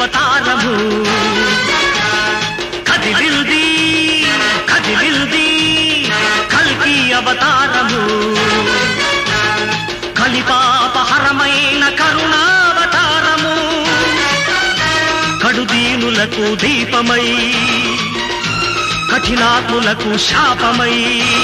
అవతారము కదిలింది కదిలింది కల్కి అవతారము కలిపాపహరమైన కరుణావతారము కడుదీనులకు దీపమై కఠినాత్ములకు శాపమై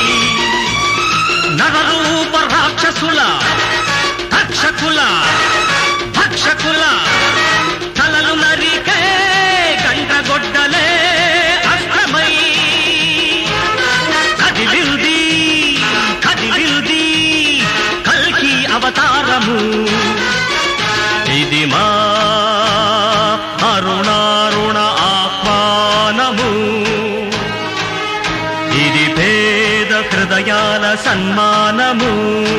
నరరూప రాక్షసుల రక్షకుల భక్షకుల తలలు నరికే గంటగొడ్డలే అష్టమై కదిలింది కదిలింది కల్కి అవతారము ఇది మా అరుణారుణ ఆహ్వానము ఇది పేద హృదయాల సన్మానము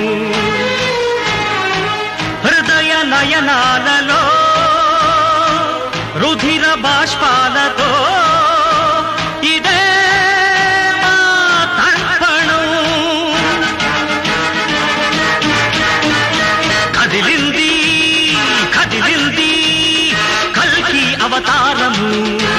హృదయ నయనాలలో రుధిర బాష్పాలతో ఇదే మా తర్పణం కదిలింది కదిలింది కల్కి అవతారము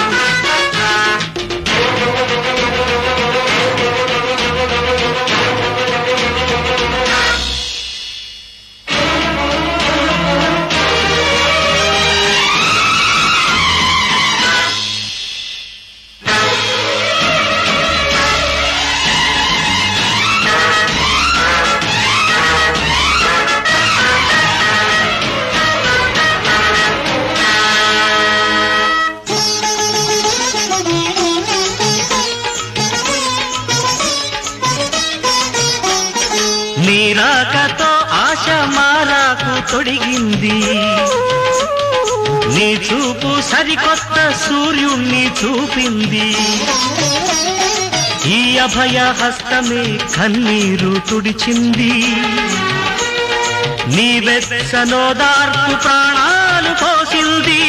నీరాకతో ఆశ మారాకు తొడిగింది నీ చూపు సరికొత్త సూర్యుణ్ణి చూపింది ఈ అభయ హస్తమే కన్నీరు తుడిచింది నీ వెచ్చనోదార్పు ప్రాణాలు పోసింది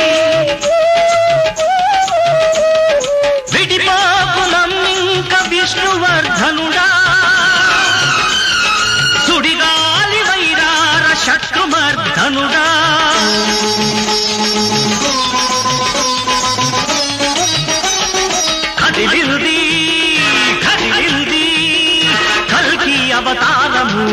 విడిపోకులంక విష్ణువర్ధనుడా సుడిగాలి వైరార శత్రుమర్ధనుడా కదిలింది కదిలింది కల్కి అవతారము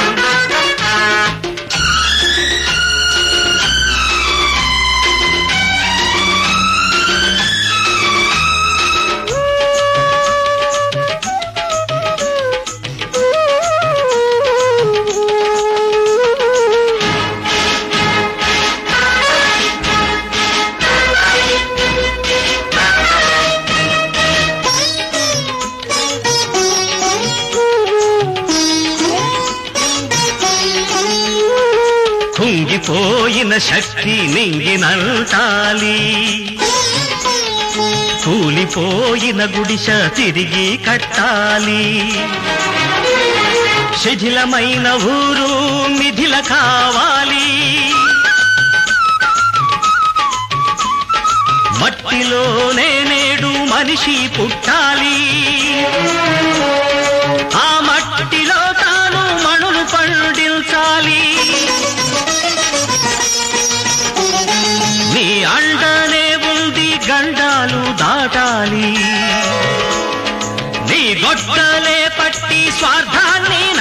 కుంగిపోయిన శక్తి నింగినంటాలి కూలిపోయిన గుడిస తిరిగి కట్టాలి శిథిలమైన ఊరు మిథిల కావాలి మట్టిలోనే నేడు మనిషి పుట్టాలి ఆ మట్టిలో తాను మణులు పండించాలి నీ అండనే ఉంది గండాలు దాటాలి నీ గొడ్డలే పట్టి స్వార్థాన్ని